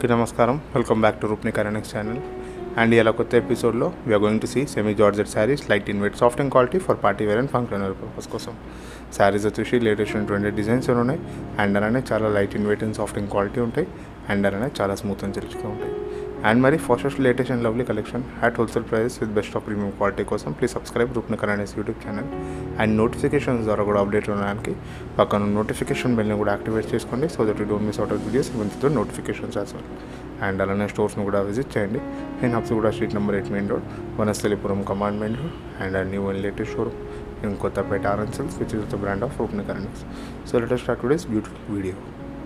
అందరికీ నమస్కారం welcome back to Roopni కరెనెక్స్ ఛానల్ అండ్ ఇలా కొత్త ఎపిసోడ్లో we are going to see semi georgette sarees light in weight soft and quality for party wear and functional purpose కోసం శారీస్ వచ్చేసి లేటెస్ట్ ట్వంటీ డిజైన్స్ ఉన్నాయి అండ్ అలానే చాలా light in weight and soft and quality ఉంటాయి and అలానే చాలా స్మూత్ అండ్ చిరుచుగా ఉంటాయి అండ్ మరి first latest and lovely collection at wholesale price with best of premium quality కోసం ప్లీజ్ సబ్స్క్రైబ్ రూప్ని కరెనెక్స్ యూట్యూబ్ ఛానల్ అండ్ నోటిఫికేషన్స్ ద్వారా కూడా అప్డేట్ ఉండడానికి పక్కన నోటిఫికేషన్ బెల్ని కూడా యాక్టివేట్ చేసుకోండి so that you don't miss out of videos with the notifications as well and అలానే స్టోర్స్ని కూడా విజిట్ చేయండి నేను Habsiguda street number eight main road Vanasthalipuram కమాండ్ main road and new and latest showroom in Kothapet RN sales which is the brand of Roopni కరెనెక్స్ so letter start today's beautiful video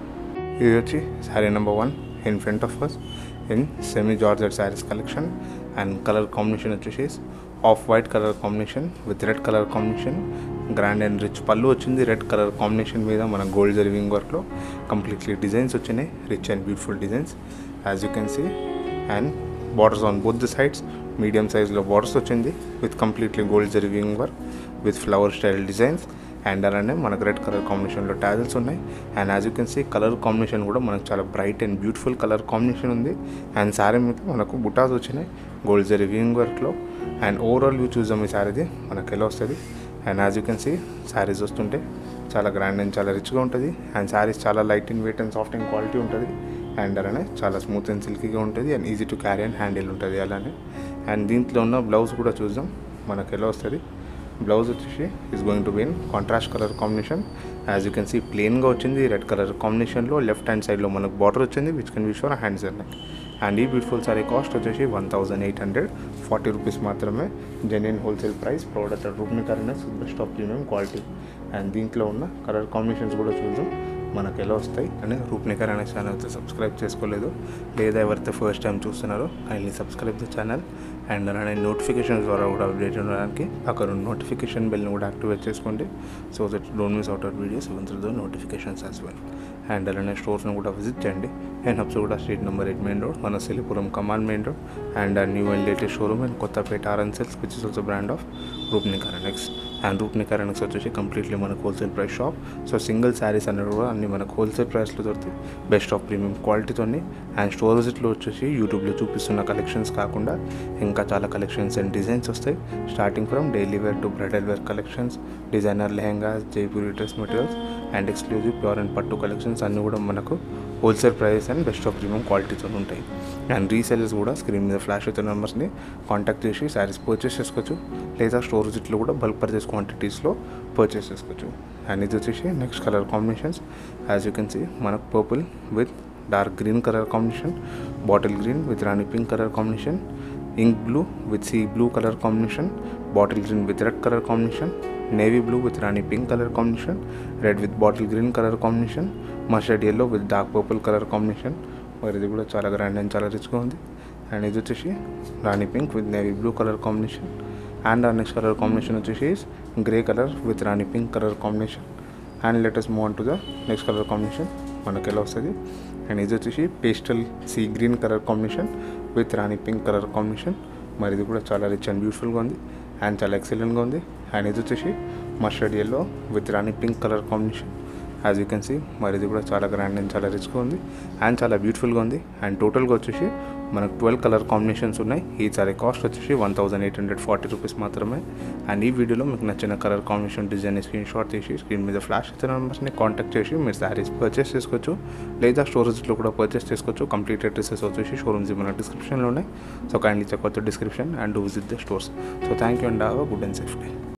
ఇది వచ్చి saree number one in front of us in semi georgette sarees collection and colour combination వచ్చేసి off white colour combination with red colour combination grand and rich పళ్ళు వచ్చింది red colour combination మీద మన gold జర్వింగ్ వర్క్లో completely designs వచ్చినాయి rich and beautiful designs as you can see and borders on both the sides medium సైజ్లో borders వచ్చింది with completely gold జర్వింగ్ work with flower style designs and అలానే మనకు రెడ్ కలర్ కాంబినేషన్లో టాజల్స్ ఉన్నాయి and as you can see colour combination కూడా మనకు చాలా bright and beautiful colour combination ఉంది అండ్ శారీ మీద మనకు బుటాస్ వచ్చినాయి గోల్డ్ జరీ వింగ్ వర్క్లో అండ్ ఓవరాల్ వ్యూ చూద్దాం ఈ శారీది మనకు ఎలా వస్తుంది and as you can see sarees వస్తుంటే చాలా గ్రాండ్ అండ్ చాలా రిచ్గా ఉంటుంది అండ్ శారీస్ చాలా light in weight and soft and quality ఉంటుంది అండ్ అలానే చాలా స్మూత్ అండ్ సిల్కీగా ఉంటుంది and easy to carry and handle ఉంటుంది అలానే అండ్ దీంట్లో ఉన్న బ్లౌజ్ కూడా చూద్దాం మనకు ఎలా వస్తుంది బ్లౌజ్ వచ్చేసి is going to been contrast colour combination as you can see ప్లెయిన్గా వచ్చింది రెడ్ కలర్ కాంబినేషన్లో లెఫ్ట్ హ్యాండ్ సైడ్లో మనకు బార్డర్ వచ్చింది which can be shore hands and and ఈ బ్యూటిఫుల్ సారీ కాస్ట్ వచ్చేసి one thousand eight hundred forty rupees మాత్రమే genuine wholesale price product Roopni కరెనెస్ best of premium quality and దీంట్లో ఉన్న కలర్ కాంబినేషన్స్ కూడా చూద్దాం మనకు ఎలా వస్తాయి అని రూప్నికర్ అనే ఛానల్ అయితే సబ్స్క్రైబ్ చేసుకోలేదు లేదా ఎవరైతే ఫస్ట్ టైం చూస్తున్నారో kindly subscribe the channel and అలానే నోటిఫికేషన్స్ ద్వారా కూడా అప్డేట్ ఉండడానికి అక్కడ నోటిఫికేషన్ బెల్ని కూడా యాక్టివేట్ చేసుకోండి so that don't miss out out videos one through the notifications as well and అలానే స్టోర్స్ని కూడా విజిట్ చేయండి అండ్ హబ్స్ కూడా street number eight main road మన సిలిపురం కమాండ్ main road and new and latest showroom and Kothapet RN sales which is also brand of Roopni కరెనెక్స్ అండ్ రూప్ని కరెనెక్స్ వచ్చేసి కంప్లీట్లీ మనకు wholesale price shop so single sarees అనేది కూడా అన్ని మనకు హోల్సేల్ ప్రైస్లో దొరుకుతాయి బెస్ట్ ఆఫ్ ప్రీమియం క్వాలిటీతోని అండ్ స్టోర్ విజిట్లో వచ్చేసి యూట్యూబ్లో చూపిస్తున్న కలెక్షన్స్ కాకుండా ఇంకా చాలా కలెక్షన్స్ అండ్ డిజైన్స్ వస్తాయి starting from daily wear to bridal wear collections designer lehengas Jaipuri dress materials and exclusive pure and పట్టు కలెక్షన్స్ అన్నీ కూడా మనకు wholesale price and best of premium క్వాలిటీతో ఉంటాయి అండ్ రీసెలర్స్ కూడా స్క్రీన్ మీద ఫ్లాష్ అయితే నెంబర్స్ని కాంటాక్ట్ చేసి శారీస్ పర్చేస్ చేసుకోవచ్చు లేదా స్టోర్ విజిట్లో కూడా బల్క్ పర్చేస్ క్వాంటిటీస్లో పర్చేస్ చేసుకోవచ్చు అండ్ ఇది వచ్చేసి next colour combinations as you can see మనకు purple with dark green colour combination bottle green with rani pink colour combination ink blue with sea blue colour combination bottle green with red colour combination navy blue with rani pink colour combination red with bottle green colour combination mustard yellow with dark purple colour combination మరి ఇది కూడా చాలా grand and చాలా రిచ్గా ఉంది and ఇది వచ్చేసి rani pink with navy blue colour combination and ఆ నెక్స్ట్ కలర్ కాంబినేషన్ వచ్చేసి grey colour with rani pink colour combination and latest move on to the next colour combination మనకి ఎలా వస్తుంది అండ్ ఇది వచ్చేసి pastel sea green colour combination with rani pink colour combination మరి ఇది కూడా చాలా రిచ్ అండ్ బ్యూటిఫుల్గా ఉంది అండ్ చాలా ఎక్సలెంట్గా ఉంది అండ్ ఇది వచ్చేసి mustard yellow with rani pink colour combination as you can see మరి ఇది కూడా చాలా గ్రాండ్ అండ్ చాలా రిచ్గా ఉంది అండ్ చాలా బ్యూటిఫుల్గా ఉంది అండ్ టోటల్గా వచ్చేసి మనకు ట్వెల్వ్ కలర్ కాంబినేషన్స్ ఉన్నాయి ఈ సారీ కాస్ట్ వచ్చేసి one thousand eight hundred forty rupees మాత్రమే అండ్ ఈ వీడియోలో మీకు నచ్చిన colour combination design screen shot తీసి స్క్రీన్ మీద ఫ్లాష్ ఇచ్చిన నెంబర్స్ని కాంటాక్ట్ చేసి మీరు శారీస్ పర్చేస్ చేసుకోవచ్చు లేదా స్టోరేజ్లో కూడా పర్చేస్ చేసుకోవచ్చు కంప్లీట్ అడ్రసెస్ వచ్చేసి షోరూమ్స్ మన డిస్క్రిప్షన్లో ఉన్నాయి సో కైండ్లీ చెక్ అవుతుంది description and visit the stores so thank you and good and safe day